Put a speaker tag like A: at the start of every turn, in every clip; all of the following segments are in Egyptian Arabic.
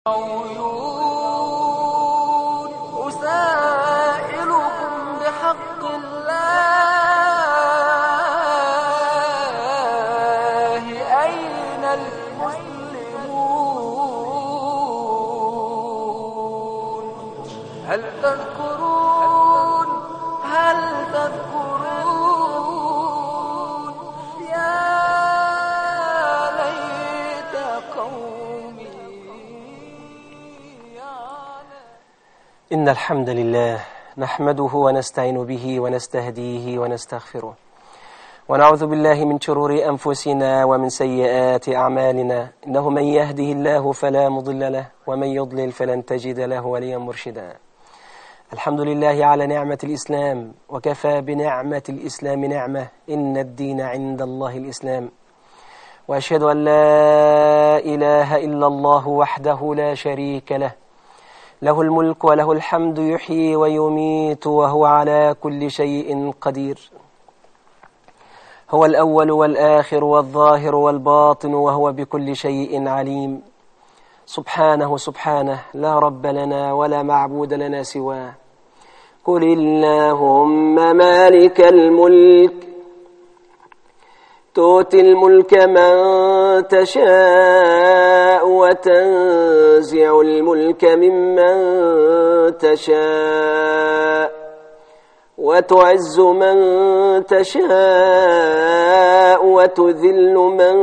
A: عيون أسائلكم بحق الله أين المسلمون هل تذكرون هل تذكرون يا ليت قومي يعلمون
B: إن الحمد لله نحمده ونستعين به ونستهديه ونستغفره ونعوذ بالله من شرور أنفسنا ومن سيئات أعمالنا إنه من يهده الله فلا مضل له ومن يضلل فلن تجد له وليا مرشدا الحمد لله على نعمة الإسلام وكفى بنعمة الإسلام نعمة إن الدين عند الله الإسلام وأشهد أن لا إله إلا الله وحده لا شريك له له الملك وله الحمد يحيي ويميت وهو على كل شيء قدير هو الأول والآخر والظاهر والباطن وهو بكل شيء عليم سبحانه سبحانه لا رب لنا ولا معبود لنا سواه قل اللهم مالك الملك تؤتي الملك من تشاء وتنزع الملك ممن تشاء وتعز من تشاء وتذل من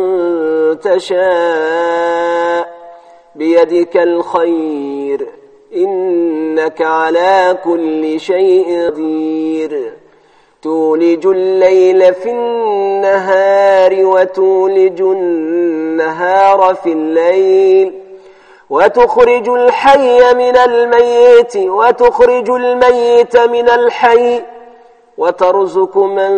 B: تشاء بيدك الخير إنك على كل شيء قدير تولج الليل في النهار وتولج النهار في الليل وتخرج الحي من الميت وتخرج الميت من الحي وترزق من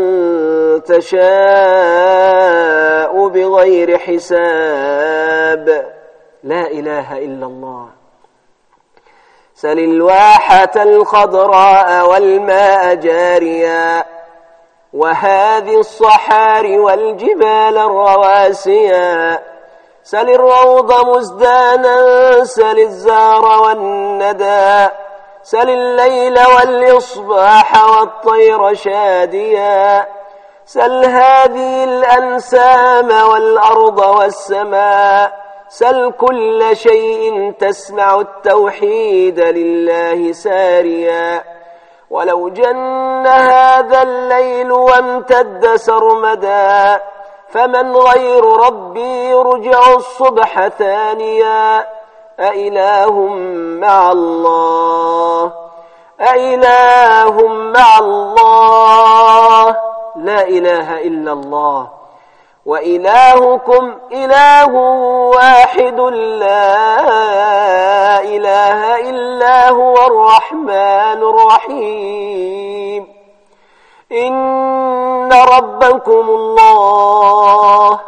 B: تشاء بغير حساب لا إله إلا الله سل الواحة الخضراء والماء جاريا وهذه الصحار والجبال الرواسيا سل الروض مزدانا سل الزار والندى سل الليل والإصباح والطير شاديا سل هذه الأنسام والأرض والسماء سل كل شيء تسمع التوحيد لله ساريا ولو جن هذا الليل وامتد سرمدا فمن غير ربي يرجع الصبح ثانيا أإله مع الله أإله مع الله لا إله إلا الله وإلهكم إله واحد لا إله إلا هو الرحمن الرحيم إن ربكم الله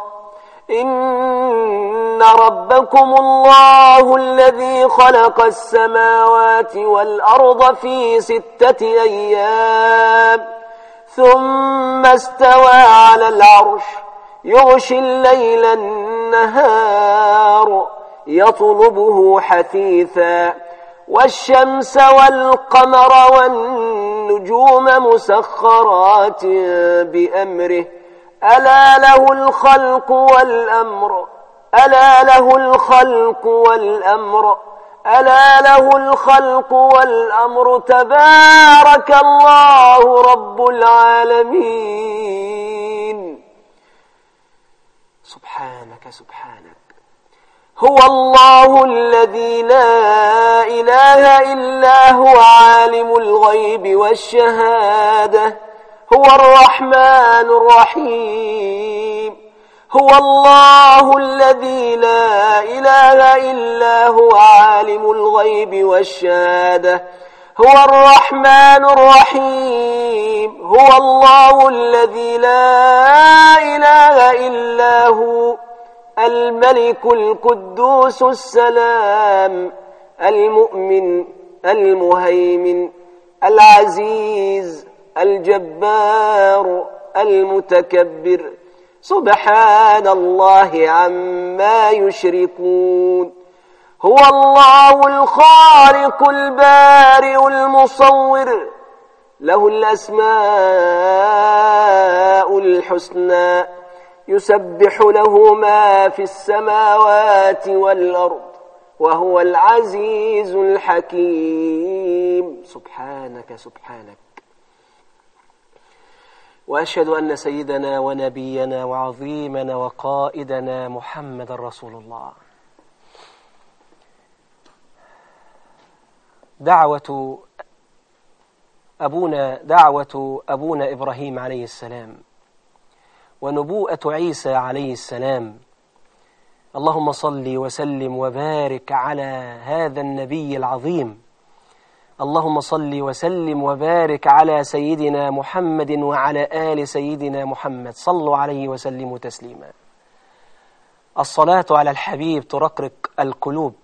B: إن ربكم الله الذي خلق السماوات والأرض في ستة أيام ثم استوى على العرش يغشي الليل النهار يطلبه حثيثا والشمس والقمر والنجوم مسخرات بأمره ألا له الخلق والأمر ألا له الخلق والأمر ألا له الخلق والأمر تبارك الله رب العالمين سبحانك سبحانك هو الله الذي لا إله إلا هو عالم الغيب والشهادة هو الرحمن الرحيم هو الله الذي لا إله إلا هو عالم الغيب والشهادة هو الرحمن الرحيم هو الله الذي لا إله إلا هو الملك القدوس السلام المؤمن المهيمن العزيز الجبار المتكبر سبحان الله عما يشركون هو الله الخالق البارئ المصور له الأسماء الحسنى يسبح له ما في السماوات والأرض وهو العزيز الحكيم سبحانك سبحانك وأشهد أن سيدنا ونبينا وعظيمنا وقائدنا محمد رسول الله دعوة أبونا دعوة أبونا إبراهيم عليه السلام ونبوءة عيسى عليه السلام اللهم صل وسلم وبارك على هذا النبي العظيم اللهم صل وسلم وبارك على سيدنا محمد وعلى آل سيدنا محمد صلوا عليه وسلموا تسليما الصلاة على الحبيب ترقرق القلوب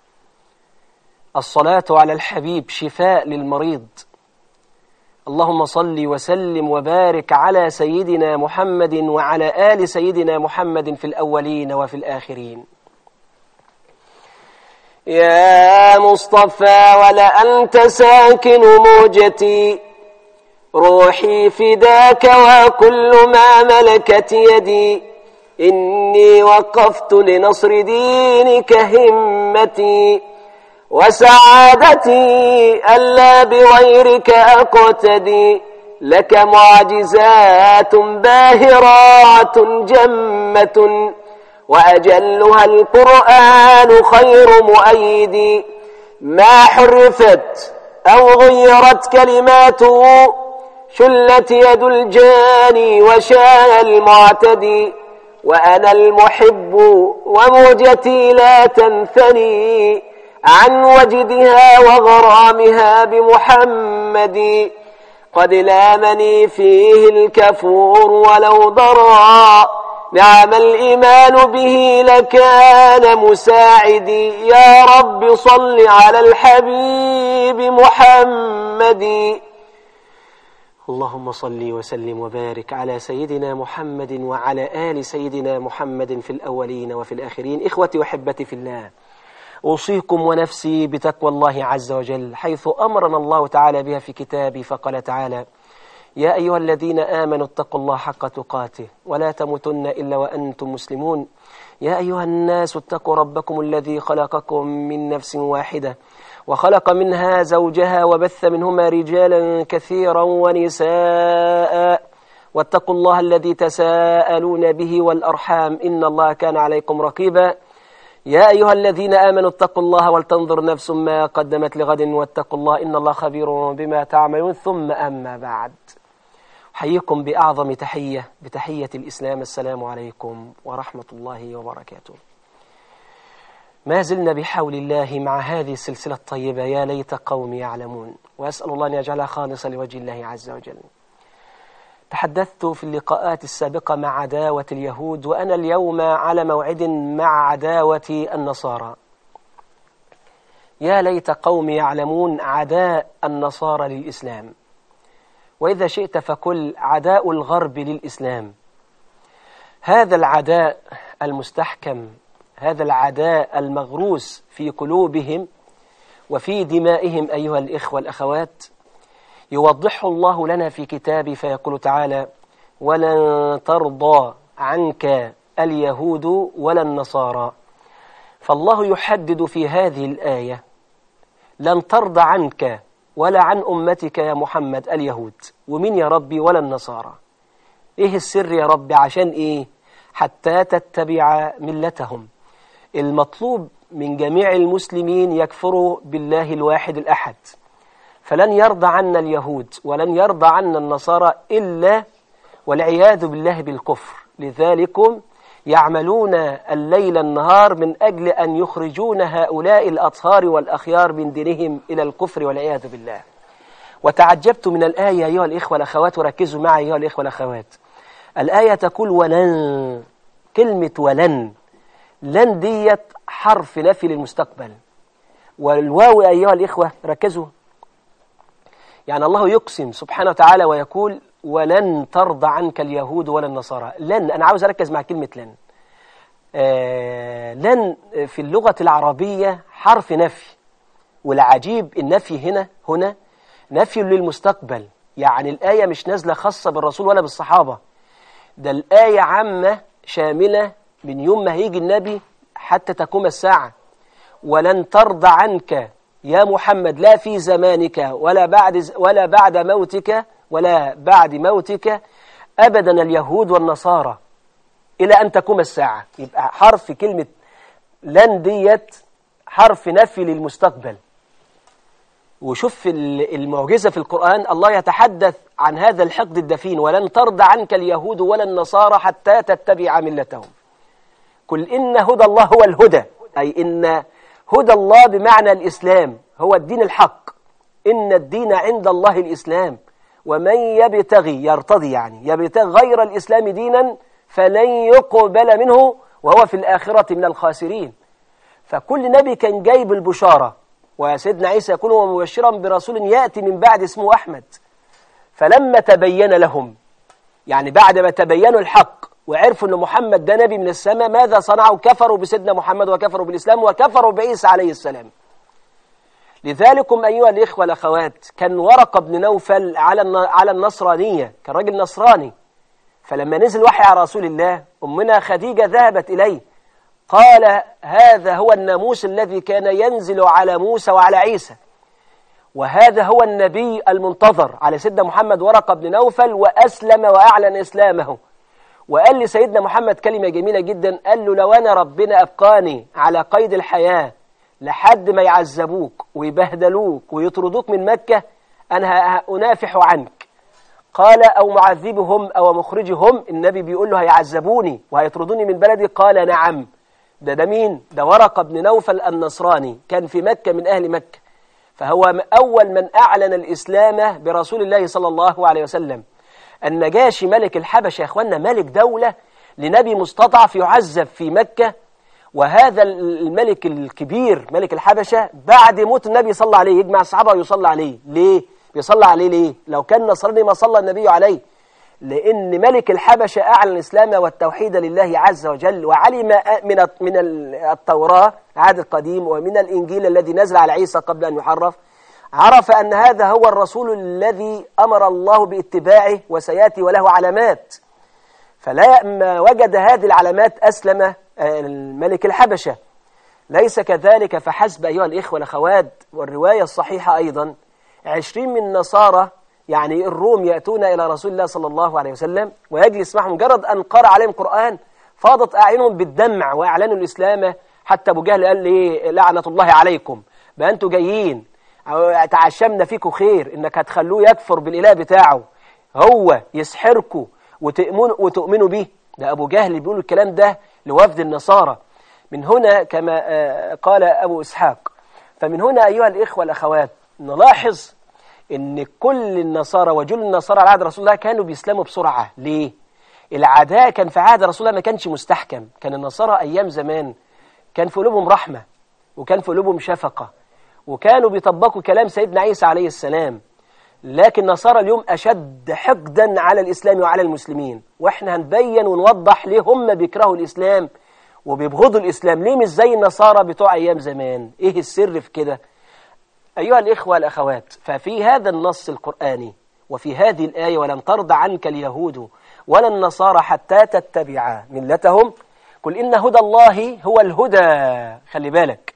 B: الصلاة على الحبيب شفاء للمريض اللهم صل وسلم وبارك على سيدنا محمد وعلى آل سيدنا محمد في الأولين وفي الآخرين يا مصطفى ولأنت ساكن موجتي روحي فداك وكل ما ملكت يدي إني وقفت لنصر دينك همتي وسعادتي ألا بغيرك أقتدي لك معجزات باهرات جمة وأجلها القرآن خير مؤيد ما حرفت أو غيرت كلماته شلت يد الجاني وشاء المعتدي وأنا المحب وموجتي لا تنثني عن وجدها وغرامها بمحمد قد لامني فيه الكفور ولو ضرى نعم الإيمان به لكان مساعدي يا رب صل على الحبيب محمد اللهم صل وسلم وبارك على سيدنا محمد وعلى آل سيدنا محمد في الأولين وفي الآخرين إخوتي وحبتي في الله أوصيكم ونفسي بتقوى الله عز وجل حيث أمرنا الله تعالى بها في كتابه فقال تعالى يا أيها الذين آمنوا اتقوا الله حق تقاته ولا تموتن إلا وأنتم مسلمون يا أيها الناس اتقوا ربكم الذي خلقكم من نفس واحدة وخلق منها زوجها وبث منهما رجالا كثيرا ونساء واتقوا الله الذي تساءلون به والأرحام إن الله كان عليكم رقيبا يا أيها الذين آمنوا اتقوا الله ولتنظر نفس ما قدمت لغد واتقوا الله إن الله خبير بما تعملون ثم أما بعد حييكم بأعظم تحية بتحية الإسلام السلام عليكم ورحمة الله وبركاته ما زلنا بحول الله مع هذه السلسلة الطيبة يا ليت قوم يعلمون وأسأل الله أن يجعلها خالصة لوجه الله عز وجل تحدثت في اللقاءات السابقة مع عداوة اليهود وأنا اليوم على موعد مع عداوة النصارى يا ليت قوم يعلمون عداء النصارى للإسلام وإذا شئت فكل عداء الغرب للإسلام هذا العداء المستحكم هذا العداء المغروس في قلوبهم وفي دمائهم أيها الإخوة الأخوات يوضحه الله لنا في كتابه فيقول تعالى ولن ترضى عنك اليهود ولا النصارى فالله يحدد في هذه الآية لن ترضى عنك ولا عن أمتك يا محمد اليهود ومن يا ربي ولا النصارى إيه السر يا ربي عشان إيه حتى تتبع ملتهم المطلوب من جميع المسلمين يكفروا بالله الواحد الأحد فلن يرضى عنا اليهود ولن يرضى عنا النصارى إلا والعياذ بالله بالكفر لذلكم يعملون الليل النهار من أجل أن يخرجون هؤلاء الأطهار والأخيار من دينهم إلى الكفر والعياذ بالله وتعجبت من الآية أيها الإخوة الأخوات وركزوا معي أيها الإخوة الأخوات الآية تقول ولن كلمة ولن لن ديت حرف نفي للمستقبل والواو أيها الإخوة ركزوا يعني الله يقسم سبحانه وتعالى ويقول ولن ترضى عنك اليهود ولا النصارى لن أنا عاوز أركز مع كلمة لن آه لن في اللغة العربية حرف نفي والعجيب النفي هنا هنا نفي للمستقبل يعني الآية مش نازلة خاصة بالرسول ولا بالصحابة ده الآية عامة شاملة من يوم ما هيجي النبي حتى تقوم الساعة ولن ترضى عنك يا محمد لا في زمانك ولا بعد ولا بعد موتك ولا بعد موتك أبدا اليهود والنصارى إلى أن تقوم الساعة يبقى حرف كلمة لن ديت حرف نفي للمستقبل وشوف المعجزة في القرآن الله يتحدث عن هذا الحقد الدفين ولن ترضى عنك اليهود ولا النصارى حتى تتبع ملتهم قل إن هدى الله هو الهدى أي إن هدى الله بمعنى الإسلام هو الدين الحق إن الدين عند الله الإسلام ومن يبتغي يرتضي يعني يبتغي غير الإسلام دينا فلن يقبل منه وهو في الآخرة من الخاسرين فكل نبي كان جايب البشارة وسيدنا عيسى يكون مبشرا برسول يأتي من بعد اسمه أحمد فلما تبين لهم يعني بعد ما تبينوا الحق وعرفوا أن محمد ده نبي من السماء ماذا صنعوا كفروا بسيدنا محمد وكفروا بالإسلام وكفروا بعيسى عليه السلام لذلكم أيها الإخوة والأخوات كان ورقة بن نوفل على على النصرانية كان راجل نصراني فلما نزل وحي على رسول الله أمنا خديجة ذهبت إليه قال هذا هو الناموس الذي كان ينزل على موسى وعلى عيسى وهذا هو النبي المنتظر على سيدنا محمد ورقة بن نوفل وأسلم وأعلن إسلامه وقال لسيدنا محمد كلمة جميلة جدا قال له لو أنا ربنا أبقاني على قيد الحياة لحد ما يعذبوك ويبهدلوك ويطردوك من مكة أنا أنافح عنك قال أو معذبهم أو مخرجهم النبي بيقول له هيعذبوني وهيطردوني من بلدي قال نعم ده ده مين؟ ده ورقة بن نوفل النصراني كان في مكة من أهل مكة فهو أول من أعلن الإسلام برسول الله صلى الله عليه وسلم النجاشي ملك الحبشة يا أخوانا ملك دولة لنبي مستضعف يعذب في مكة وهذا الملك الكبير ملك الحبشة بعد موت النبي صلى الله عليه يجمع الصحابة ويصلى عليه ليه؟ بيصلى عليه ليه؟ لو كان نصراني ما صلى النبي عليه لأن ملك الحبشة أعلن الإسلام والتوحيد لله عز وجل وعلم من من التوراة عهد القديم ومن الإنجيل الذي نزل على عيسى قبل أن يحرف عرف أن هذا هو الرسول الذي أمر الله باتباعه وسيأتي وله علامات فلما وجد هذه العلامات أسلم الملك الحبشة ليس كذلك فحسب أيها الإخوة والأخوات والرواية الصحيحة أيضا عشرين من نصارى يعني الروم يأتون إلى رسول الله صلى الله عليه وسلم ويجلس معهم مجرد أن قرأ عليهم قرآن فاضت أعينهم بالدمع وأعلنوا الإسلام حتى أبو جهل قال لي لعنة الله عليكم بقى أنتوا جايين تعشمنا فيكم خير إنك هتخلوه يكفر بالإله بتاعه هو يسحركم وتؤمنوا, وتؤمنوا به ده أبو جهل بيقول الكلام ده لوفد النصارى من هنا كما قال أبو إسحاق فمن هنا أيها الإخوة والأخوات نلاحظ ان كل النصارى وجل النصارى على عهد رسول الله كانوا بيسلموا بسرعة ليه؟ العداء كان في عهد رسول الله ما كانش مستحكم كان النصارى أيام زمان كان في قلوبهم رحمة وكان في قلوبهم شفقة وكانوا بيطبقوا كلام سيدنا عيسى عليه السلام لكن النصارى اليوم أشد حقدا على الإسلام وعلى المسلمين وإحنا هنبين ونوضح ليه هم بيكرهوا الإسلام وبيبغضوا الإسلام ليه مش زي النصارى بتوع أيام زمان إيه السر في كده أيها الإخوة الأخوات ففي هذا النص القرآني وفي هذه الآية ولن ترضى عنك اليهود ولا النصارى حتى تتبع ملتهم قل إن هدى الله هو الهدى خلي بالك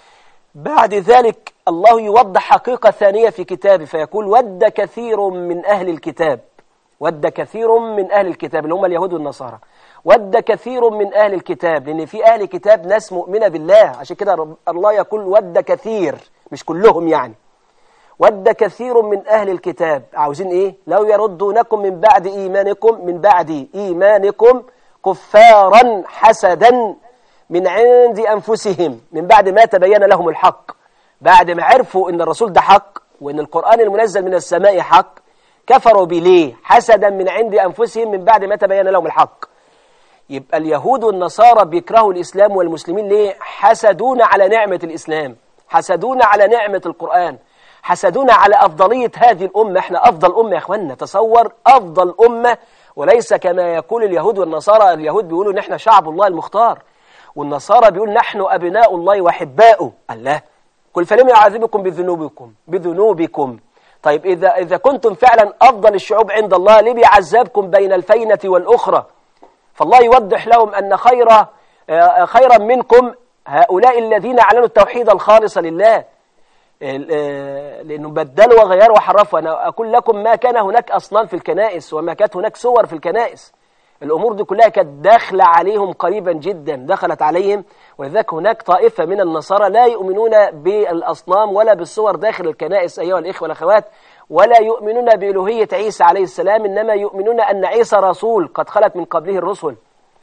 B: بعد ذلك الله يوضح حقيقة ثانية في كتابه فيقول ود كثير من أهل الكتاب ود كثير من أهل الكتاب اللي هم اليهود والنصارى ود كثير من أهل الكتاب لأن في أهل الكتاب ناس مؤمنة بالله عشان كده الله يقول ود كثير مش كلهم يعني ود كثير من أهل الكتاب عاوزين إيه لو يردونكم من بعد إيمانكم من بعد إيمانكم كفارا حسدا من عند أنفسهم من بعد ما تبين لهم الحق بعد ما عرفوا أن الرسول ده حق وأن القرآن المنزل من السماء حق كفروا بليه حسدا من عند أنفسهم من بعد ما تبين لهم الحق يبقى اليهود والنصارى بيكرهوا الإسلام والمسلمين ليه حسدون على نعمة الإسلام حسدون على نعمة القرآن حسدون على أفضلية هذه الأمة احنا أفضل أمة يا أخوانا تصور أفضل أمة وليس كما يقول اليهود والنصارى اليهود بيقولوا ان احنا شعب الله المختار والنصارى بيقول نحن أبناء الله وأحباؤه الله قل فلم يعذبكم بذنوبكم بذنوبكم طيب إذا, إذا كنتم فعلا أفضل الشعوب عند الله ليه بيعذبكم بين الفينة والأخرى فالله يوضح لهم أن خير آه، خيرا منكم هؤلاء الذين أعلنوا التوحيد الخالص لله ال- آه، لأنه بدلوا وغيروا وحرفوا أنا أقول لكم ما كان هناك أصنام في الكنائس وما كانت هناك صور في الكنائس الأمور دي كلها كانت داخلة عليهم قريبا جدا دخلت عليهم ولذلك هناك طائفة من النصارى لا يؤمنون بالأصنام ولا بالصور داخل الكنائس أيها الإخوة والأخوات ولا يؤمنون بألوهية عيسى عليه السلام إنما يؤمنون أن عيسى رسول قد خلت من قبله الرسل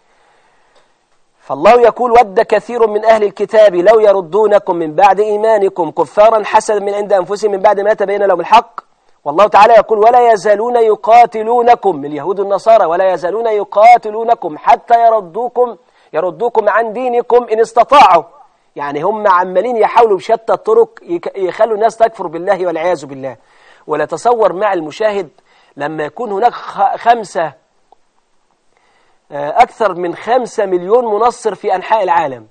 B: فالله يقول ود كثير من أهل الكتاب لو يردونكم من بعد إيمانكم كفارا حسدا من عند أنفسهم من بعد ما تبين لهم الحق والله تعالى يقول ولا يزالون يقاتلونكم من اليهود النصارى ولا يزالون يقاتلونكم حتى يردوكم يردوكم عن دينكم إن استطاعوا يعني هم عمالين يحاولوا بشتى الطرق يك- يخلوا الناس تكفر بالله والعياذ بالله ولا تصور مع المشاهد لما يكون هناك خ- خمسة آه، أكثر من خمسة مليون منصر في أنحاء العالم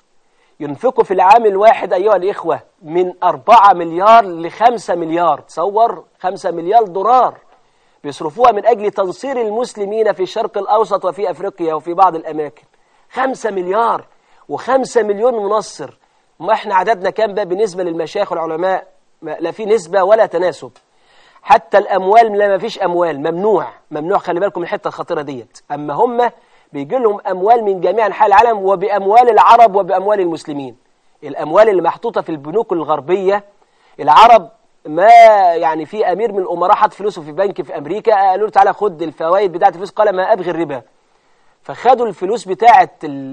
B: ينفقوا في العام الواحد أيها الإخوة من أربعة مليار لخمسة مليار تصور خمسة مليار دولار بيصرفوها من أجل تنصير المسلمين في الشرق الأوسط وفي أفريقيا وفي بعض الأماكن خمسة مليار وخمسة مليون منصر ما احنا عددنا كام بقى بالنسبة للمشايخ والعلماء ما- لا في نسبة ولا تناسب حتى الأموال لا ما فيش أموال ممنوع ممنوع خلي بالكم من الحتة الخطيرة ديت أما هم بيجي لهم أموال من جميع أنحاء العالم وبأموال العرب وبأموال المسلمين الأموال اللي محطوطة في البنوك الغربية العرب ما يعني في أمير من الأمراء حط فلوسه في بنك في أمريكا قالوا له تعالى خد الفوائد بتاعت الفلوس قال ما أبغي الربا فخدوا الفلوس بتاعة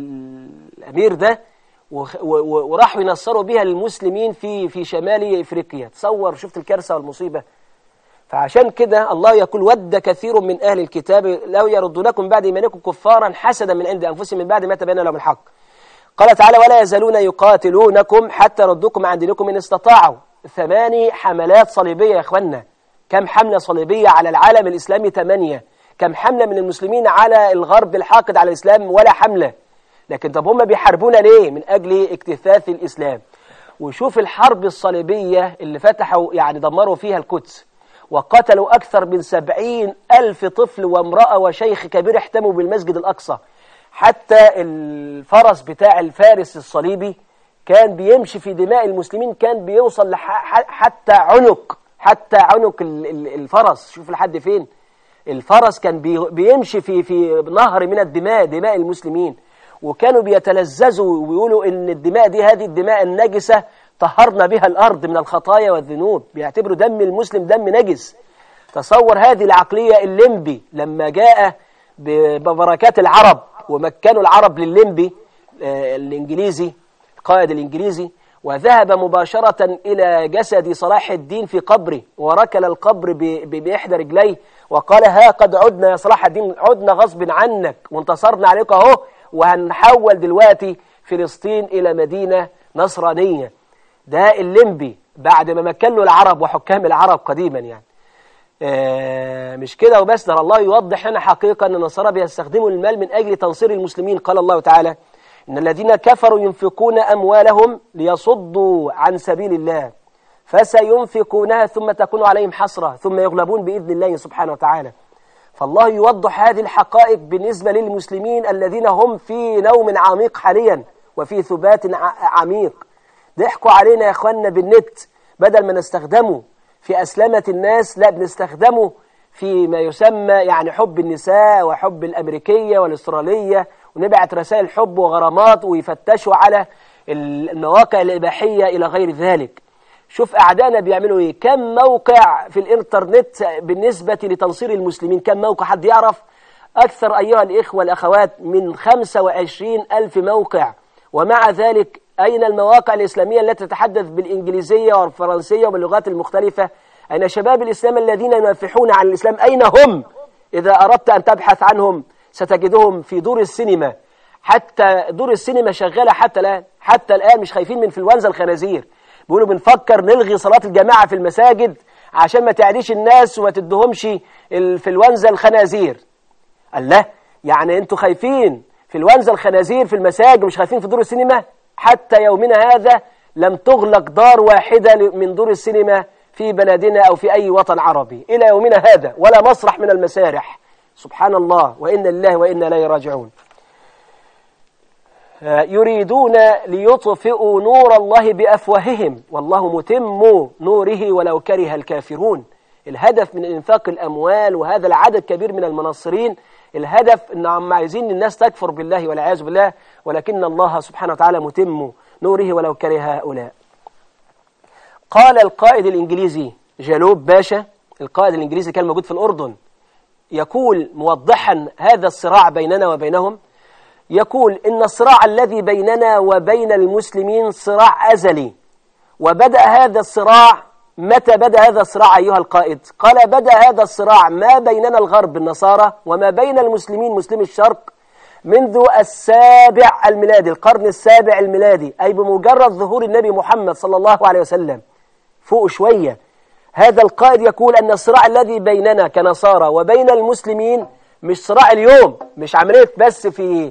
B: الأمير ده وخ- و- و- وراحوا ينصروا بيها المسلمين في في شمال افريقيا تصور شفت الكارثه والمصيبه فعشان كده الله يقول ود كثير من اهل الكتاب لو يردونكم بعد ايمانكم كفارا حسدا من عند انفسهم من بعد ما تبين لهم الحق قال تعالى ولا يزالون يقاتلونكم حتى يردوكم عن دينكم ان استطاعوا ثماني حملات صليبيه يا اخوانا كم حمله صليبيه على العالم الاسلامي ثمانيه كم حمله من المسلمين على الغرب الحاقد على الاسلام ولا حمله لكن طب هم بيحاربونا ليه من أجل اكتثاث الإسلام وشوف الحرب الصليبية اللي فتحوا يعني دمروا فيها القدس وقتلوا أكثر من سبعين ألف طفل وامرأة وشيخ كبير احتموا بالمسجد الأقصى حتى الفرس بتاع الفارس الصليبي كان بيمشي في دماء المسلمين كان بيوصل لح حتى عنق حتى عنق ال- ال- الفرس شوف لحد فين الفرس كان بي- بيمشي في في نهر من الدماء دماء المسلمين وكانوا بيتلذذوا ويقولوا ان الدماء دي هذه الدماء النجسة طهرنا بها الارض من الخطايا والذنوب بيعتبروا دم المسلم دم نجس تصور هذه العقلية الليمبي لما جاء ب- ببركات العرب ومكنوا العرب للليمبي آه، الانجليزي القائد الانجليزي وذهب مباشرة إلى جسد صلاح الدين في قبره وركل القبر ب- ب- بإحدى رجليه وقال ها قد عدنا يا صلاح الدين عدنا غصب عنك وانتصرنا عليك أهو وهنحول دلوقتي فلسطين إلى مدينة نصرانية ده الليمبي بعد ما مكن له العرب وحكام العرب قديما يعني آه، مش كده وبس ده الله يوضح لنا حقيقة أن النصارى بيستخدموا المال من أجل تنصير المسلمين قال الله تعالى إن الذين كفروا ينفقون أموالهم ليصدوا عن سبيل الله فسينفقونها ثم تكون عليهم حسرة ثم يغلبون بإذن الله سبحانه وتعالى فالله يوضح هذه الحقائق بالنسبة للمسلمين الذين هم في نوم عميق حاليا وفي ثبات ع- عميق ضحكوا علينا يا اخوانا بالنت بدل ما نستخدمه في أسلمة الناس لا بنستخدمه في ما يسمى يعني حب النساء وحب الأمريكية والأسترالية ونبعت رسائل حب وغرامات ويفتشوا على المواقع الإباحية إلى غير ذلك شوف أعدائنا بيعملوا إيه كم موقع في الإنترنت بالنسبة لتنصير المسلمين كم موقع حد يعرف أكثر أيها الإخوة والأخوات من 25 ألف موقع ومع ذلك أين المواقع الإسلامية التي تتحدث بالإنجليزية والفرنسية وباللغات المختلفة أين شباب الإسلام الذين ينافحون عن الإسلام أين هم إذا أردت أن تبحث عنهم ستجدهم في دور السينما حتى دور السينما شغالة حتى الآن حتى الآن مش خايفين من انفلونزا الخنازير بيقولوا بنفكر نلغي صلاة الجماعة في المساجد عشان ما تعديش الناس وما تدهمش الانفلونزا الخنازير الله يعني انتوا خايفين في الونزة الخنازير في المساجد مش خايفين في دور السينما حتى يومنا هذا لم تغلق دار واحدة من دور السينما في بلدنا أو في أي وطن عربي إلى يومنا هذا ولا مسرح من المسارح سبحان الله وإن الله وإنا لا راجعون يريدون ليطفئوا نور الله بأفواههم والله متم نوره ولو كره الكافرون الهدف من إنفاق الأموال وهذا العدد كبير من المنصرين الهدف ان هم عايزين الناس تكفر بالله والعياذ بالله ولكن الله سبحانه وتعالى متم نوره ولو كره هؤلاء قال القائد الإنجليزي جالوب باشا القائد الإنجليزي كان موجود في الأردن يقول موضحا هذا الصراع بيننا وبينهم يقول إن الصراع الذي بيننا وبين المسلمين صراع أزلي وبدأ هذا الصراع متى بدأ هذا الصراع أيها القائد قال بدأ هذا الصراع ما بيننا الغرب النصارى وما بين المسلمين مسلمي الشرق منذ السابع الميلادي القرن السابع الميلادي أي بمجرد ظهور النبي محمد صلى الله عليه وسلم فوق شوية هذا القائد يقول أن الصراع الذي بيننا كنصارى وبين المسلمين مش صراع اليوم مش عملية بس في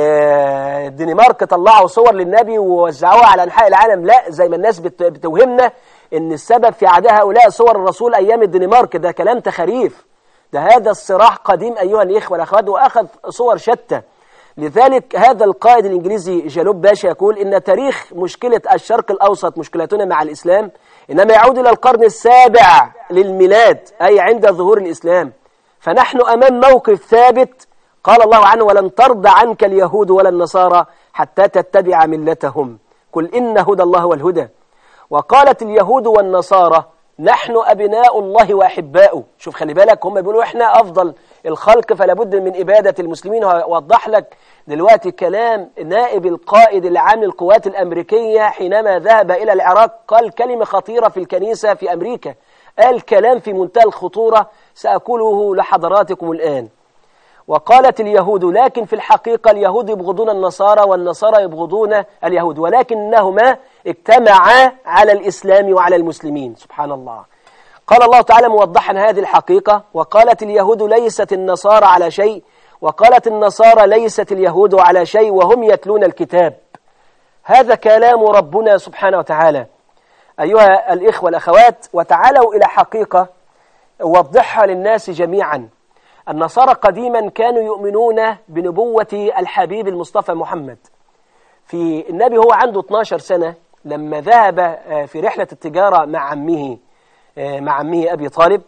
B: الدنمارك طلعوا صور للنبي ووزعوها على أنحاء العالم لا زي ما الناس بتوهمنا ان السبب في عداء هؤلاء صور الرسول ايام الدنمارك ده كلام تخريف ده هذا الصراع قديم ايها الاخوه والاخوات واخذ صور شتى لذلك هذا القائد الانجليزي جالوب باشا يقول ان تاريخ مشكله الشرق الاوسط مشكلتنا مع الاسلام انما يعود الى القرن السابع للميلاد اي عند ظهور الاسلام فنحن امام موقف ثابت قال الله عنه ولن ترضى عنك اليهود ولا النصارى حتى تتبع ملتهم قل ان هدى الله والهدى وقالت اليهود والنصارى نحن أبناء الله وأحباؤه شوف خلي بالك هم بيقولوا إحنا أفضل الخلق فلا بد من إبادة المسلمين وأوضح لك دلوقتي كلام نائب القائد العام للقوات الأمريكية حينما ذهب إلى العراق قال كلمة خطيرة في الكنيسة في أمريكا قال كلام في منتهى الخطورة سأقوله لحضراتكم الآن وقالت اليهود لكن في الحقيقة اليهود يبغضون النصارى والنصارى يبغضون اليهود ولكنهما اجتمعا على الإسلام وعلى المسلمين سبحان الله قال الله تعالى موضحا هذه الحقيقة وقالت اليهود ليست النصارى على شيء وقالت النصارى ليست اليهود على شيء وهم يتلون الكتاب هذا كلام ربنا سبحانه وتعالى أيها الإخوة والأخوات وتعالوا إلى حقيقة وضحها للناس جميعا النصارى قديما كانوا يؤمنون بنبوة الحبيب المصطفى محمد في النبي هو عنده 12 سنة لما ذهب في رحلة التجارة مع عمه مع عمه أبي طالب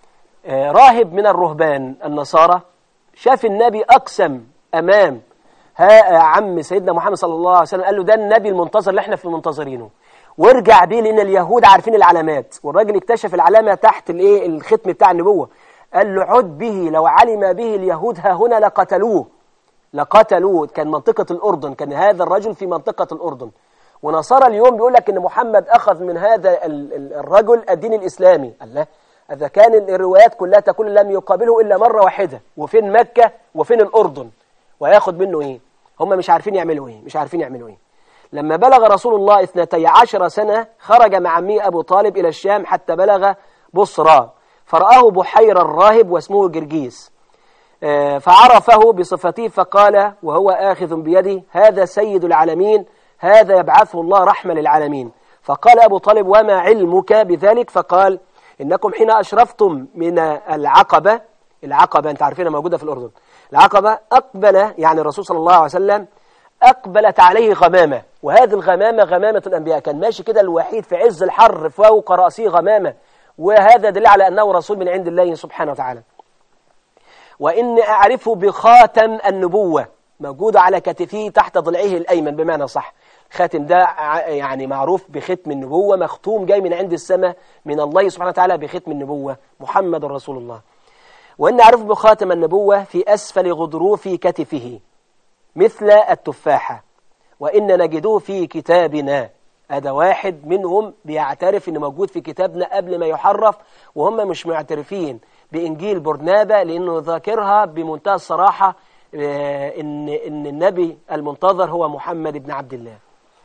B: راهب من الرهبان النصارى شاف النبي أقسم أمام ها عم سيدنا محمد صلى الله عليه وسلم قال له ده النبي المنتظر اللي احنا في منتظرينه وارجع بيه لأن اليهود عارفين العلامات والراجل اكتشف العلامة تحت الايه الختم بتاع النبوة قال له عد به لو علم به اليهود ها هنا لقتلوه لقتلوه كان منطقة الأردن كان هذا الرجل في منطقة الأردن ونصارى اليوم بيقول لك ان محمد أخذ من هذا الرجل الدين الإسلامي الله إذا كان الروايات كلها تقول لم يقابله إلا مرة واحدة وفين مكة وفين الأردن وياخد منه إيه هم مش عارفين يعملوا إيه مش عارفين يعملوا إيه لما بلغ رسول الله اثنتي عشر سنة خرج مع عمي أبو طالب إلى الشام حتى بلغ بصرى فرآه بحير الراهب واسمه جرجيس فعرفه بصفته فقال وهو آخذ بيده هذا سيد العالمين هذا يبعثه الله رحمة للعالمين فقال أبو طالب وما علمك بذلك فقال إنكم حين أشرفتم من العقبة العقبة أنت عارفينها موجودة في الأردن العقبة أقبل يعني الرسول صلى الله عليه وسلم أقبلت عليه غمامة وهذه الغمامة غمامة الأنبياء كان ماشي كده الوحيد في عز الحر فوق رأسه غمامة وهذا دليل على أنه رسول من عند الله سبحانه وتعالى وإني أعرفه بخاتم النبوة موجود على كتفه تحت ضلعه الأيمن بمعنى صح خاتم ده يعني معروف بختم النبوة مختوم جاي من عند السماء من الله سبحانه وتعالى بختم النبوة محمد رسول الله وإن أعرفه بخاتم النبوة في أسفل غضروف كتفه مثل التفاحة وإن نجده في كتابنا هذا واحد منهم بيعترف انه موجود في كتابنا قبل ما يحرف وهم مش معترفين بإنجيل برنابة لأنه ذاكرها بمنتهى الصراحة إن, إن النبي المنتظر هو محمد بن عبد الله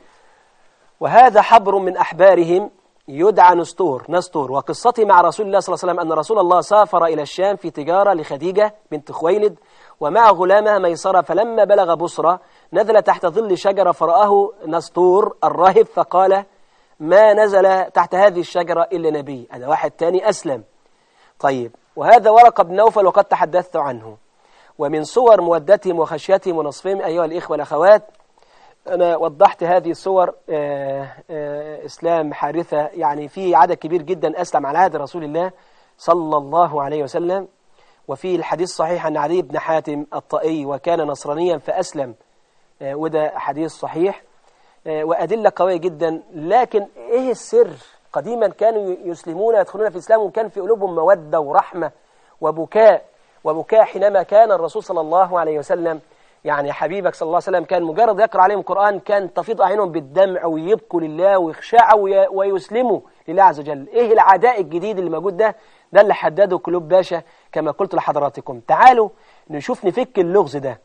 B: وهذا حبر من أحبارهم يدعى نستور نستور وقصته مع رسول الله صلى الله عليه وسلم أن رسول الله سافر إلى الشام في تجارة لخديجة بنت خويلد ومع غلامها ميسرة فلما بلغ بصرة نزل تحت ظل شجرة فرآه نسطور الراهب فقال ما نزل تحت هذه الشجرة إلا نبي هذا واحد تاني أسلم طيب وهذا ورقة بن نوفل وقد تحدثت عنه ومن صور مودتهم وخشيتهم ونصفهم أيها الإخوة والأخوات أنا وضحت هذه الصور آه، آه، إسلام حارثة يعني في عدد كبير جدا أسلم على عهد رسول الله صلى الله عليه وسلم وفي الحديث صحيح عن علي بن حاتم الطائي وكان نصرانيا فأسلم آه، وده حديث صحيح آه، وأدلة قوية جدا لكن إيه السر قديما كانوا يسلمون يدخلون في الإسلام وكان في قلوبهم مودة ورحمة وبكاء وبكاء حينما كان الرسول صلى الله عليه وسلم يعني حبيبك صلى الله عليه وسلم كان مجرد يقرأ عليهم القرآن كان تفيض أعينهم بالدمع ويبكوا لله ويخشعوا وي- ويسلموا لله عز وجل إيه العداء الجديد اللي موجود ده ده اللي حدده قلوب باشا كما قلت لحضراتكم تعالوا نشوف نفك اللغز ده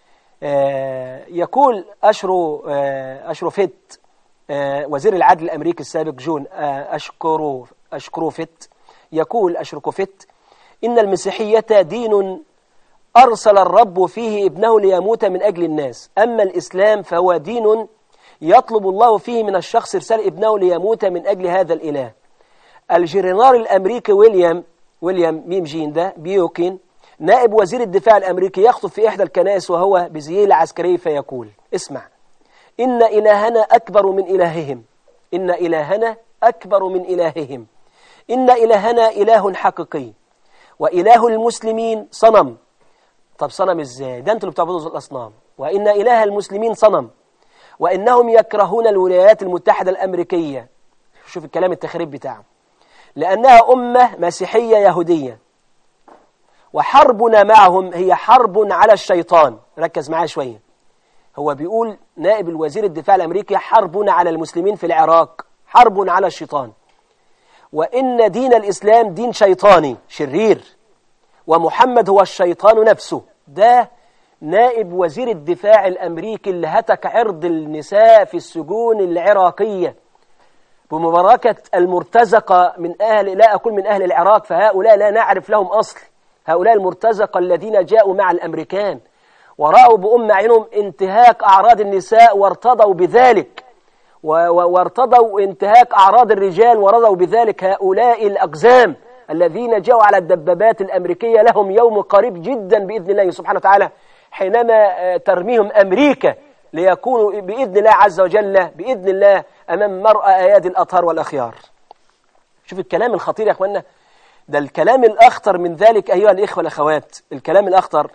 B: آه، يقول أشرو آه، أشروفيت آه، وزير العدل الأمريكي السابق جون آه، أشكرو أشكروفيت يقول أشركوفيت إن المسيحية دين أرسل الرب فيه ابنه ليموت من أجل الناس أما الإسلام فهو دين يطلب الله فيه من الشخص إرسال ابنه ليموت من أجل هذا الإله الجنرال الأمريكي ويليام ويليام ميم جين ده بيوكين نائب وزير الدفاع الأمريكي يخطب في إحدى الكنائس وهو بزيه العسكري فيقول اسمع إن إلهنا أكبر من إلههم إن إلهنا أكبر من إلههم إن إلهنا إله حقيقي وإله المسلمين صنم طب صنم إزاي ده أنتوا اللي بتعبدوا الأصنام وإن إله المسلمين صنم وإنهم يكرهون الولايات المتحدة الأمريكية شوف الكلام التخريب بتاعه لأنها أمة مسيحية يهودية وحربنا معهم هي حرب على الشيطان ركز معايا شوية هو بيقول نائب الوزير الدفاع الأمريكي حربنا على المسلمين في العراق حرب على الشيطان وإن دين الإسلام دين شيطاني شرير ومحمد هو الشيطان نفسه ده نائب وزير الدفاع الأمريكي اللي هتك عرض النساء في السجون العراقية بمباركة المرتزقة من أهل لا أقول من أهل العراق فهؤلاء لا نعرف لهم أصل هؤلاء المرتزقة الذين جاءوا مع الأمريكان ورأوا بأم عينهم انتهاك أعراض النساء وارتضوا بذلك و- و- وارتضوا انتهاك أعراض الرجال ورضوا بذلك هؤلاء الأقزام الذين جاءوا على الدبابات الأمريكية لهم يوم قريب جدا بإذن الله سبحانه وتعالى حينما آه، ترميهم أمريكا ليكونوا بإذن الله عز وجل بإذن الله أمام مرأى أيادي الأطهار والأخيار شوف الكلام الخطير يا أخوانا ده الكلام الأخطر من ذلك أيها الإخوة والأخوات الكلام الأخطر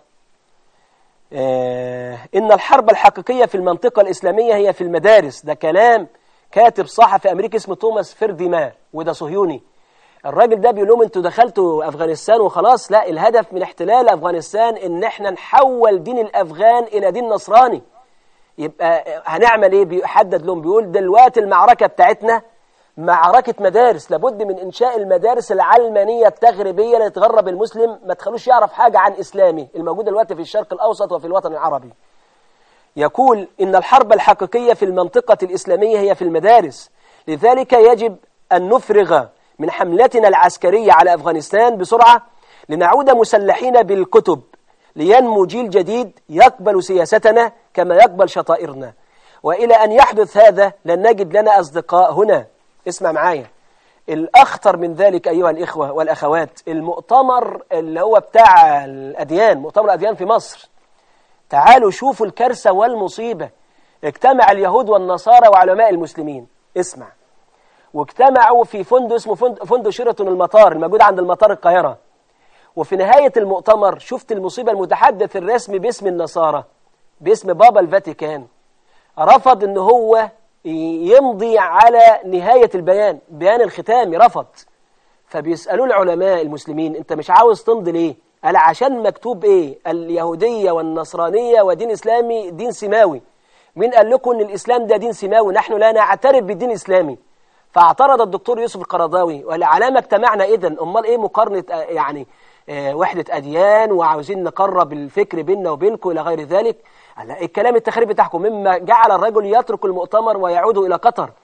B: آه، إن الحرب الحقيقية في المنطقة الإسلامية هي في المدارس ده كلام كاتب صحفي أمريكي اسمه توماس فيرديما وده صهيوني الراجل ده بيقول لهم انتوا دخلتوا أفغانستان وخلاص لا الهدف من احتلال أفغانستان إن احنا نحول دين الأفغان إلى دين نصراني يبقى هنعمل ايه بيحدد لهم بيقول دلوقتي المعركة بتاعتنا معركة مدارس لابد من إنشاء المدارس العلمانية التغريبية اللي تغرب المسلم ما تخلوش يعرف حاجة عن إسلامي الموجود دلوقتي في الشرق الأوسط وفي الوطن العربي يقول إن الحرب الحقيقية في المنطقة الإسلامية هي في المدارس لذلك يجب أن نفرغ من حملتنا العسكرية على أفغانستان بسرعة لنعود مسلحين بالكتب لينمو جيل جديد يقبل سياستنا كما يقبل شطائرنا وإلى أن يحدث هذا لن نجد لنا أصدقاء هنا اسمع معايا الأخطر من ذلك أيها الإخوة والأخوات المؤتمر اللي هو بتاع الأديان مؤتمر الأديان في مصر تعالوا شوفوا الكارثة والمصيبة اجتمع اليهود والنصارى وعلماء المسلمين اسمع واجتمعوا في فندق اسمه فند- فندق شيراتون المطار الموجود عند المطار القاهرة وفي نهاية المؤتمر شفت المصيبة المتحدث الرسمي باسم النصارى باسم بابا الفاتيكان رفض ان هو يمضي على نهاية البيان بيان الختامي رفض فبيسألوا العلماء المسلمين انت مش عاوز تمضي ليه قال عشان مكتوب ايه اليهودية والنصرانية ودين اسلامي دين سماوي مين قال لكم ان الاسلام ده دين سماوي نحن لا نعترف بالدين الاسلامي فاعترض الدكتور يوسف القرضاوي وقال على ما اجتمعنا اذا امال ايه مقارنة آه، يعني آه، وحدة أديان وعاوزين نقرب الفكر بيننا وبينكم إلى غير ذلك قال لا، الكلام التخريب بتاعكم مما جعل الرجل يترك المؤتمر ويعود إلى قطر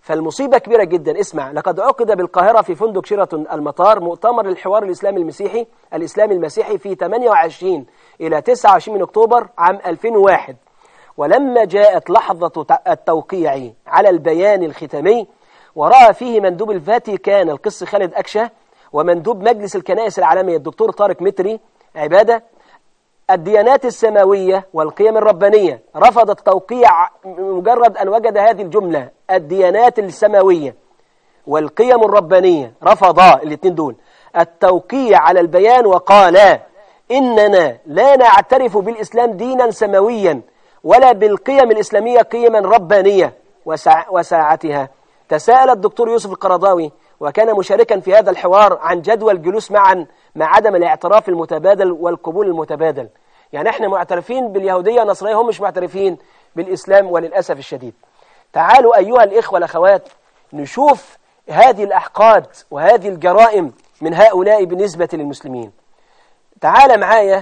B: فالمصيبة كبيرة جدا اسمع لقد عقد بالقاهرة في فندق شيراتون المطار مؤتمر للحوار الإسلامي المسيحي الإسلامي المسيحي في 28 إلى 29 من أكتوبر عام 2001 ولما جاءت لحظة التوقيع على البيان الختامي ورأى فيه مندوب الفاتيكان القس خالد أكشة ومندوب مجلس الكنائس العالمية الدكتور طارق متري عبادة الديانات السماوية والقيم الربانية رفض التوقيع مجرد أن وجد هذه الجملة الديانات السماوية والقيم الربانية رفضا الاثنين دول التوقيع على البيان وقالا إننا لا نعترف بالإسلام دينا سماويا ولا بالقيم الإسلامية قيما ربانية وسع وساعتها تساءل الدكتور يوسف القرضاوي وكان مشاركا في هذا الحوار عن جدوى الجلوس معا مع عدم الاعتراف المتبادل والقبول المتبادل يعني احنا معترفين باليهودية والنصرانية هم مش معترفين بالإسلام وللأسف الشديد تعالوا أيها الإخوة والأخوات نشوف هذه الأحقاد وهذه الجرائم من هؤلاء بالنسبة للمسلمين تعال معايا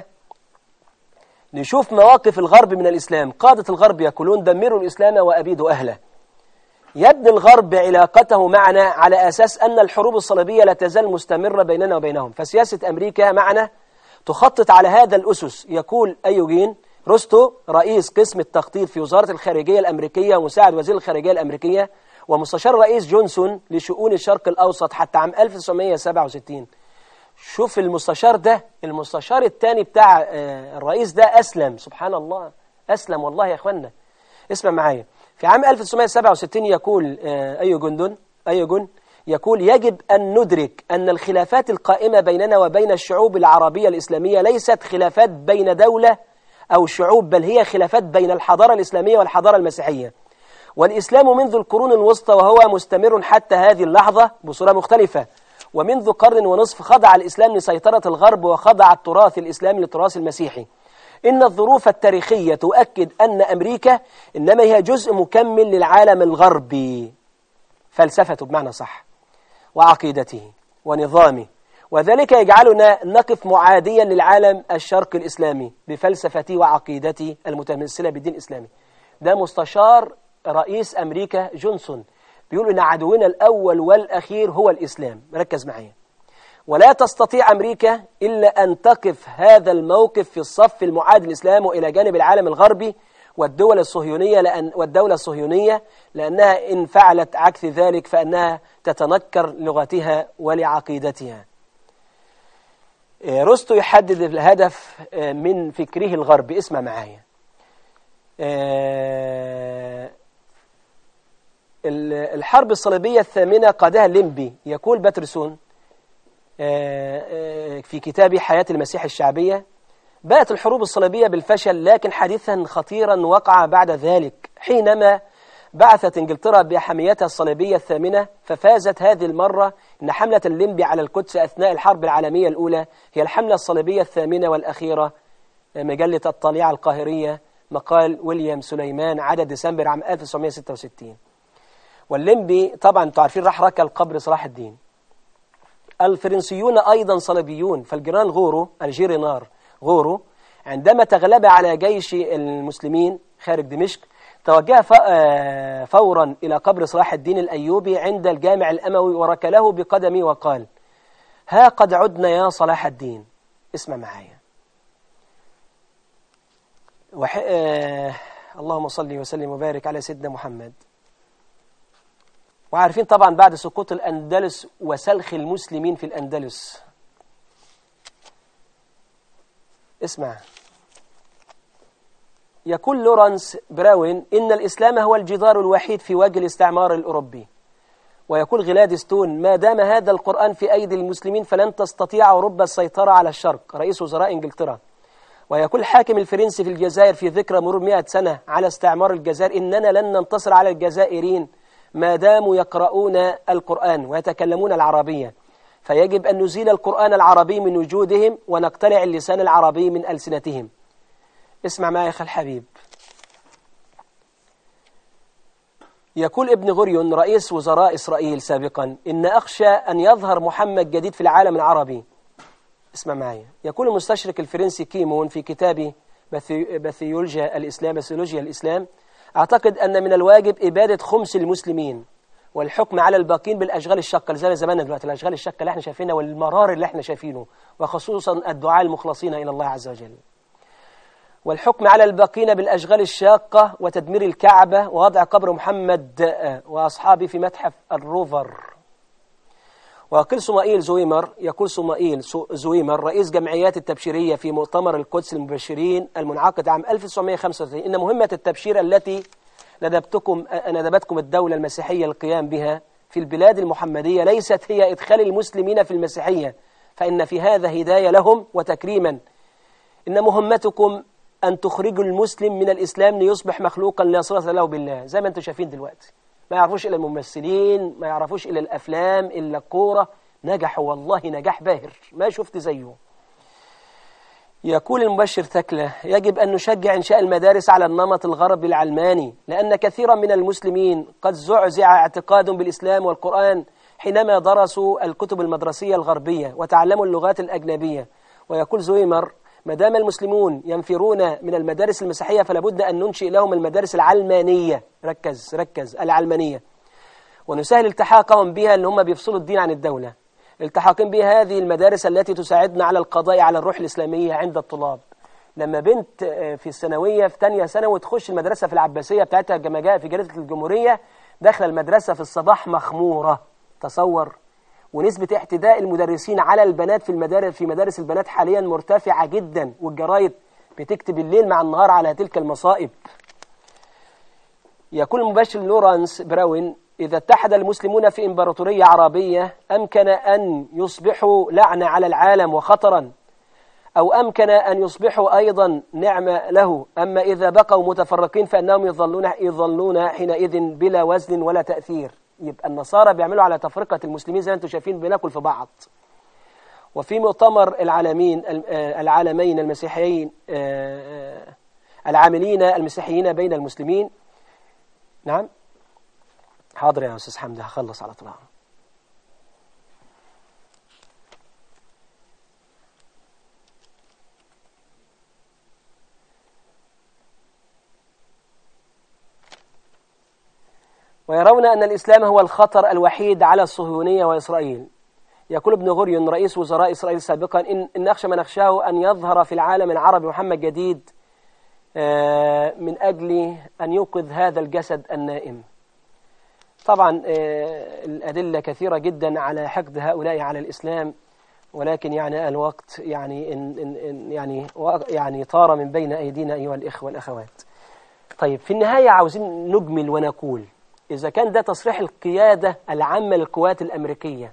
B: نشوف مواقف الغرب من الإسلام قادة الغرب يقولون دمروا الإسلام وأبيدوا أهله يبني الغرب علاقته معنا على أساس أن الحروب الصليبية لا تزال مستمرة بيننا وبينهم فسياسة أمريكا معنا تخطط على هذا الأسس يقول أيوجين روستو رئيس قسم التخطيط في وزارة الخارجية الأمريكية ومساعد وزير الخارجية الأمريكية ومستشار رئيس جونسون لشؤون الشرق الأوسط حتى عام 1967 شوف المستشار ده المستشار الثاني بتاع الرئيس ده أسلم سبحان الله أسلم والله يا أخوانا اسمع معايا في عام 1967 يقول أي جندن أي جن يقول يجب أن ندرك أن الخلافات القائمة بيننا وبين الشعوب العربية الإسلامية ليست خلافات بين دولة أو شعوب بل هي خلافات بين الحضارة الإسلامية والحضارة المسيحية والإسلام منذ القرون الوسطى وهو مستمر حتى هذه اللحظة بصورة مختلفة ومنذ قرن ونصف خضع الإسلام لسيطرة الغرب وخضع التراث الإسلامي للتراث المسيحي إن الظروف التاريخية تؤكد أن أمريكا إنما هي جزء مكمل للعالم الغربي فلسفته بمعنى صح وعقيدته ونظامه وذلك يجعلنا نقف معاديا للعالم الشرق الإسلامي بفلسفته وعقيدته المتمثلة بالدين الإسلامي ده مستشار رئيس أمريكا جونسون بيقول إن عدونا الأول والأخير هو الإسلام ركز معايا ولا تستطيع أمريكا إلا أن تقف هذا الموقف في الصف المعاد للإسلام وإلى جانب العالم الغربي والدول الصهيونية لأن والدولة الصهيونية لأنها إن فعلت عكس ذلك فإنها تتنكر لغتها ولعقيدتها رستو يحدد الهدف من فكره الغربي اسمع معايا الحرب الصليبية الثامنة قادها الليمبي يقول باترسون في كتاب حياة المسيح الشعبية بات الحروب الصليبية بالفشل لكن حديثا خطيرا وقع بعد ذلك حينما بعثت انجلترا بحميتها الصليبية الثامنة ففازت هذه المرة ان حملة الليمبي على القدس أثناء الحرب العالمية الأولى هي الحملة الصليبية الثامنة والأخيرة مجلة الطليعة القاهرية مقال ويليام سليمان عدد ديسمبر عام 1966 والليمبي طبعا انتوا عارفين راح ركل قبر صلاح الدين الفرنسيون أيضا صليبيون فالجيران غورو الجيرينار غورو عندما تغلب على جيش المسلمين خارج دمشق توجه فورا إلى قبر صلاح الدين الأيوبي عند الجامع الأموي وركله بقدمه وقال ها قد عدنا يا صلاح الدين اسمع معايا وح... آه... اللهم صل وسلم وبارك على سيدنا محمد وعارفين طبعا بعد سقوط الأندلس وسلخ المسلمين في الأندلس اسمع يقول لورانس براون إن الإسلام هو الجدار الوحيد في وجه الاستعمار الأوروبي ويقول غلادستون ما دام هذا القرآن في أيدي المسلمين فلن تستطيع أوروبا السيطرة على الشرق رئيس وزراء إنجلترا ويقول الحاكم الفرنسي في الجزائر في ذكرى مرور 100 سنة على استعمار الجزائر إننا لن ننتصر على الجزائريين ما داموا يقرؤون القرآن ويتكلمون العربية فيجب أن نزيل القرآن العربي من وجودهم ونقتلع اللسان العربي من ألسنتهم اسمع معي يا أخي الحبيب يقول ابن غوريون رئيس وزراء إسرائيل سابقا إن أخشى أن يظهر محمد جديد في العالم العربي اسمع معي يقول المستشرق الفرنسي كيمون في كتابه بثيولوجيا الإسلام بثيولوجيا الإسلام أعتقد أن من الواجب إبادة خمس المسلمين والحكم على الباقين بالأشغال الشاقة اللي زي زماننا دلوقتي الأشغال الشاقة اللي احنا شايفينها والمرار اللي احنا شايفينه وخصوصا الدعاء المخلصين إلى الله عز وجل والحكم على الباقين بالأشغال الشاقة وتدمير الكعبة ووضع قبر محمد آه، وأصحابه في متحف الروفر ويقول سمائيل زويمر يقول سمائيل سو- زويمر رئيس جمعيات التبشيرية في مؤتمر القدس المبشرين المنعقد عام 1935 إن مهمة التبشير التي ندبتكم آه، ندبتكم الدولة المسيحية القيام بها في البلاد المحمدية ليست هي إدخال المسلمين في المسيحية فإن في هذا هداية لهم وتكريما إن مهمتكم أن تخرجوا المسلم من الإسلام ليصبح مخلوقا لا صلة له بالله زي ما أنتم شايفين دلوقتي ما يعرفوش إلا الممثلين ما يعرفوش إلا الأفلام إلا الكورة نجحوا والله نجاح باهر ما شفت زيه يقول المبشر ثكلة يجب أن نشجع إنشاء المدارس على النمط الغربي العلماني لأن كثيرا من المسلمين قد زعزع اعتقادهم بالإسلام والقرآن حينما درسوا الكتب المدرسية الغربية وتعلموا اللغات الأجنبية ويقول زويمر ما دام المسلمون ينفرون من المدارس المسيحية فلا بد أن ننشئ لهم المدارس العلمانية ركز ركز العلمانية ونسهل التحاقهم بها اللي هم بيفصلوا الدين عن الدولة التحاقهم بها هذه المدارس التي تساعدنا على القضاء على الروح الإسلامية عند الطلاب لما بنت آه، في الثانوية في تانية ثانوي تخش المدرسة في العباسية بتاعتها كما جاء في جريدة الجمهورية داخل المدرسة في الصباح مخمورة تصور ونسبة اعتداء المدرسين على البنات في المدارس في مدارس البنات حاليا مرتفعة جدا والجرايد بتكتب الليل مع النهار على تلك المصائب يقول المبشر لورانس براون إذا اتحد المسلمون في إمبراطورية عربية أمكن أن يصبحوا لعنة على العالم وخطرا أو أمكن أن يصبحوا أيضا نعمة له أما إذا بقوا متفرقين فإنهم يظلون, يظلون حينئذ بلا وزن ولا تأثير يبقى النصارى بيعملوا على تفرقة المسلمين زي ما أنتم شايفين بناكل في بعض وفي مؤتمر العالمين العالمين المسيحيين آه، آه، العاملين المسيحيين بين المسلمين نعم حاضر يا أستاذ حمدي هخلص على طول ويرون أن الإسلام هو الخطر الوحيد على الصهيونية وإسرائيل يقول ابن غوريون رئيس وزراء إسرائيل سابقا إن, إن أخشى ما نخشاه أن يظهر في العالم العربي محمد جديد آه، من أجل أن يوقظ هذا الجسد النائم طبعا آه، الأدلة كثيرة جدا على حقد هؤلاء على الإسلام ولكن يعني الوقت يعني إن إن إن يعني و- يعني طار من بين أيدينا أيها الإخوة والأخوات طيب في النهاية عاوزين نجمل ونقول إذا كان ده تصريح القيادة العامة للقوات الأمريكية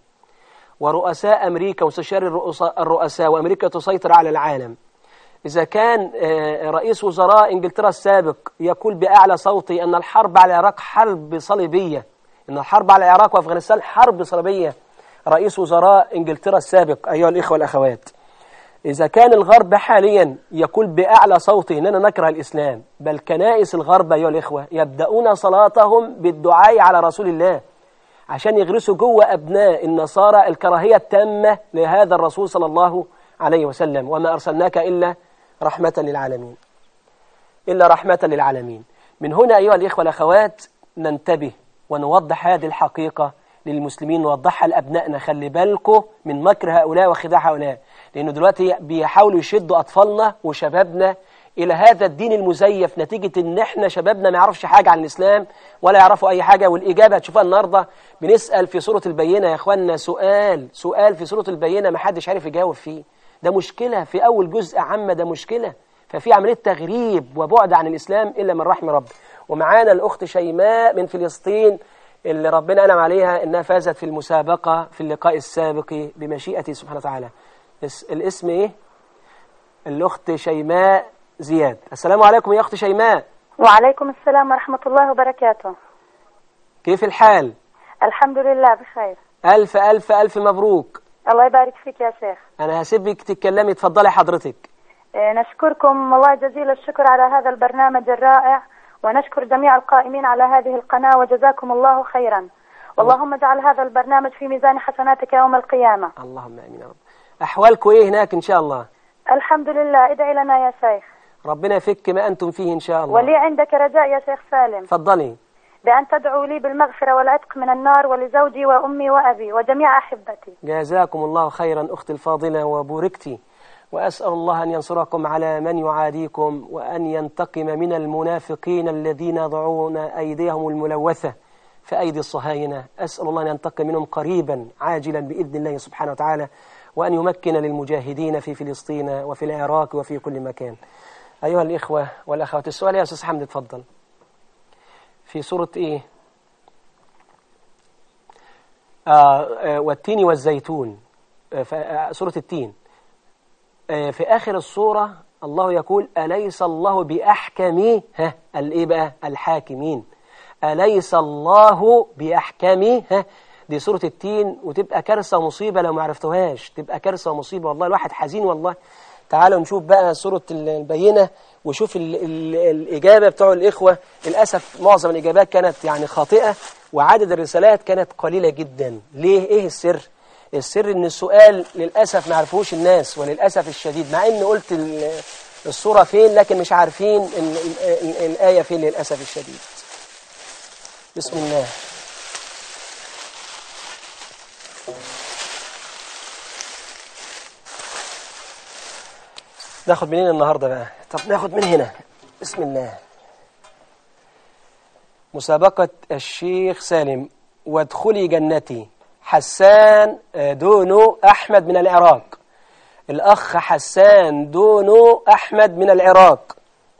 B: ورؤساء أمريكا واستشاري الرؤساء, الرؤساء وأمريكا تسيطر على العالم إذا كان آه، رئيس وزراء إنجلترا السابق يقول بأعلى صوتي أن الحرب على العراق حرب صليبية أن الحرب على العراق وأفغانستان حرب صليبية رئيس وزراء إنجلترا السابق أيها الإخوة والأخوات إذا كان الغرب حاليا يقول بأعلى صوته أننا نكره الإسلام بل كنائس الغرب أيها الإخوة يبدأون صلاتهم بالدعاء على رسول الله عشان يغرسوا جوه أبناء النصارى الكراهية التامة لهذا الرسول صلى الله عليه وسلم وما أرسلناك إلا رحمة للعالمين إلا رحمة للعالمين من هنا أيها الإخوة والأخوات ننتبه ونوضح هذه الحقيقة للمسلمين نوضحها لأبنائنا خلي بالكم من مكر هؤلاء وخداع هؤلاء لأنه دلوقتي بيحاولوا يشدوا أطفالنا وشبابنا إلى هذا الدين المزيف نتيجة إن إحنا شبابنا ما يعرفش حاجة عن الإسلام ولا يعرفوا أي حاجة والإجابة هتشوفها النهاردة بنسأل في سورة البينة يا إخواننا سؤال سؤال في سورة البينة ما حدش عارف يجاوب فيه ده مشكلة في أول جزء عامة ده مشكلة ففي عملية تغريب وبعد عن الإسلام إلا من رحم رب ومعانا الأخت شيماء من فلسطين اللي ربنا أنعم عليها إنها فازت في المسابقة في اللقاء السابق بمشيئته سبحانه وتعالى اس- الاسم إيه؟ الأخت شيماء زياد السلام عليكم يا أخت شيماء
C: وعليكم السلام ورحمة الله وبركاته
B: كيف الحال؟
C: الحمد لله بخير
B: ألف ألف ألف مبروك
C: الله يبارك فيك يا شيخ
B: أنا هسيبك تتكلمي اتفضلي حضرتك
C: إيه، نشكركم والله جزيل الشكر على هذا البرنامج الرائع ونشكر جميع القائمين على هذه القناة وجزاكم الله خيرا اللهم اجعل هذا البرنامج في ميزان حسناتك يوم القيامة
B: اللهم آمين يا رب أحوالكم إيه هناك إن شاء الله
C: الحمد لله ادعي لنا يا شيخ
B: ربنا يفك ما أنتم فيه إن شاء الله
C: ولي عندك رجاء يا شيخ سالم
B: اتفضلي
C: بأن تدعوا لي بالمغفرة والعتق من النار ولزوجي وأمي وأبي وجميع أحبتي
B: جزاكم الله خيرا أختي الفاضلة وبوركتي وأسأل الله أن ينصركم على من يعاديكم وأن ينتقم من المنافقين الذين يضعون أيديهم الملوثة في أيدي الصهاينة أسأل الله أن ينتقم منهم قريبا عاجلا بإذن الله سبحانه وتعالى وأن يمكن للمجاهدين في فلسطين وفي العراق وفي كل مكان أيها الإخوة والأخوات السؤال يا أستاذ حمد اتفضل في سورة إيه آه آه والتين والزيتون آه ف- آه، سورة التين آه في آخر السورة الله يقول أليس الله بأحكم ها الإيه بقى الحاكمين أليس الله بأحكم ها دي سورة التين وتبقى كارثة ومصيبة لو ما عرفتوهاش تبقى كارثة ومصيبة والله الواحد حزين والله تعالوا نشوف بقى سورة البينة وشوف ال ال الإجابة بتوع الإخوة للأسف معظم الإجابات كانت يعني خاطئة وعدد الرسالات كانت قليلة جدا ليه إيه السر السر إن السؤال للأسف ما عرفوش الناس وللأسف الشديد مع إن قلت ال- الصورة فين لكن مش عارفين ال ال ال الآية فين للأسف الشديد بسم الله ناخد منين النهارده بقى طب ناخد من هنا بسم الله مسابقة الشيخ سالم وادخلي جنتي حسان آه، دونو أحمد من العراق الأخ حسان دونو أحمد من العراق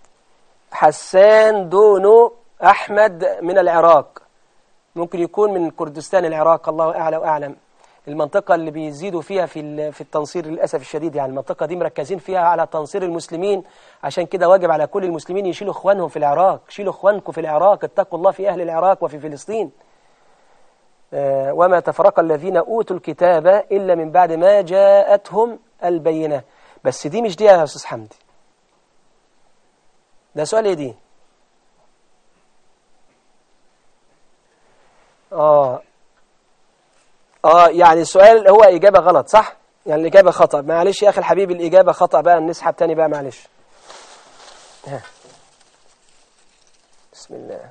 B: حسان دونو أحمد من العراق ممكن يكون من كردستان العراق الله أعلى وأعلم المنطقة اللي بيزيدوا فيها في ال- في التنصير للأسف الشديد يعني المنطقة دي مركزين فيها على تنصير المسلمين عشان كده واجب على كل المسلمين يشيلوا إخوانهم في العراق شيلوا إخوانكم في العراق اتقوا الله في أهل العراق وفي فلسطين آه، وما تفرق الذين أوتوا الكتاب إلا من بعد ما جاءتهم البينة بس دي مش دي يا أستاذ حمدي ده سؤال ايه دي اه اه يعني السؤال هو إجابة غلط صح يعني الإجابة خطأ معلش يا أخي الحبيب الإجابة خطأ بقى نسحب تاني بقى معلش ها. بسم الله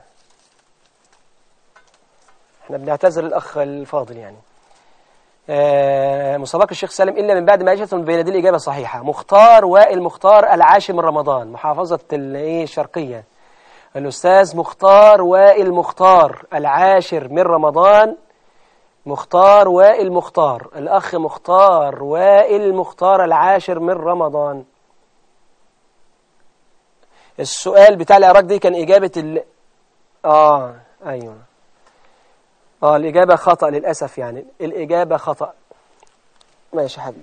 B: احنا بنعتذر الأخ الفاضل يعني آه، مسابقة الشيخ سالم إلا من بعد ما أجت من بين دي الإجابة صحيحة مختار وائل مختار العاشر من رمضان محافظة الإيه الشرقية الأستاذ مختار وائل مختار العاشر من رمضان مختار وائل مختار الأخ مختار وائل مختار العاشر من رمضان السؤال بتاع العراق دي كان إجابة ال... آه أيوه آه الإجابة خطأ للأسف يعني الإجابة خطأ ماشي يا حبيبي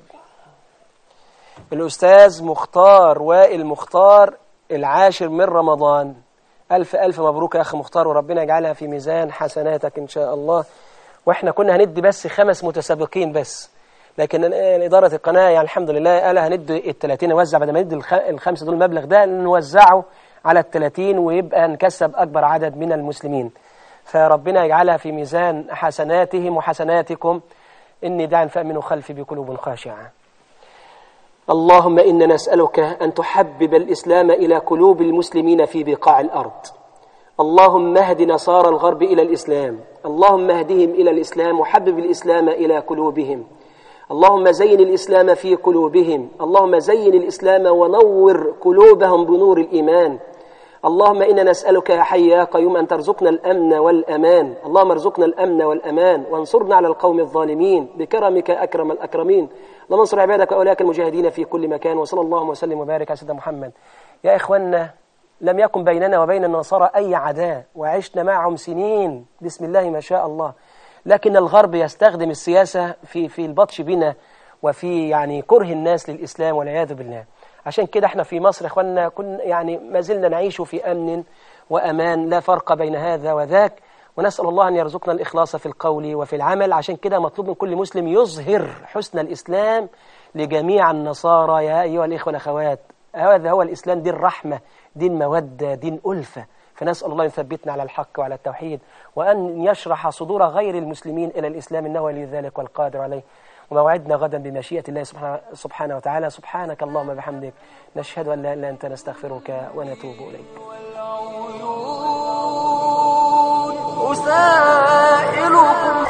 B: الأستاذ مختار وائل مختار العاشر من رمضان ألف ألف مبروك يا أخ مختار وربنا يجعلها في ميزان حسناتك إن شاء الله وإحنا كنا هندي بس خمس متسابقين بس لكن ال- إدارة القناة يعني الحمد لله قال هندي التلاتين نوزع بدل ما ندي الخ- الخمسة دول المبلغ ده نوزعه على التلاتين ويبقى نكسب أكبر عدد من المسلمين فربنا يجعلها في ميزان حسناتهم وحسناتكم إني داع فأمن خلفي بقلوب خاشعة اللهم إنا نسألك أن تحبب الإسلام إلى قلوب المسلمين في بقاع الأرض اللهم اهد نصارى الغرب إلى الإسلام اللهم اهدهم إلى الإسلام وحبب الإسلام إلى قلوبهم اللهم زين الإسلام في قلوبهم اللهم زين الإسلام ونور قلوبهم بنور الإيمان اللهم إنا نسألك يا حي يا قيوم أن ترزقنا الأمن والأمان اللهم ارزقنا الأمن والأمان وانصرنا على القوم الظالمين بكرمك أكرم الأكرمين اللهم انصر عبادك وأولئك المجاهدين في كل مكان وصلى الله وسلم وبارك على سيدنا محمد يا إخوانا لم يكن بيننا وبين النصارى أي عداء وعشنا معهم سنين بسم الله ما شاء الله لكن الغرب يستخدم السياسة في في البطش بنا وفي يعني كره الناس للإسلام والعياذ بالله عشان كده احنا في مصر يا اخواننا كن يعني ما زلنا نعيش في أمن وأمان لا فرق بين هذا وذاك ونسأل الله أن يرزقنا الإخلاص في القول وفي العمل عشان كده مطلوب من كل مسلم يظهر حسن الإسلام لجميع النصارى يا أيها الإخوة والأخوات هذا هو الإسلام دين رحمة دين مودة دين ألفة فنسأل الله أن يثبتنا على الحق وعلى التوحيد وأن يشرح صدور غير المسلمين إلى الإسلام إنه ولي ذلك والقادر عليه وموعدنا غدا بمشيئة الله سبحانه, سبحانه وتعالى سبحانك اللهم بحمدك نشهد أن لا إله إلا أنت نستغفرك ونتوب إليك
A: والعيون أسائلكم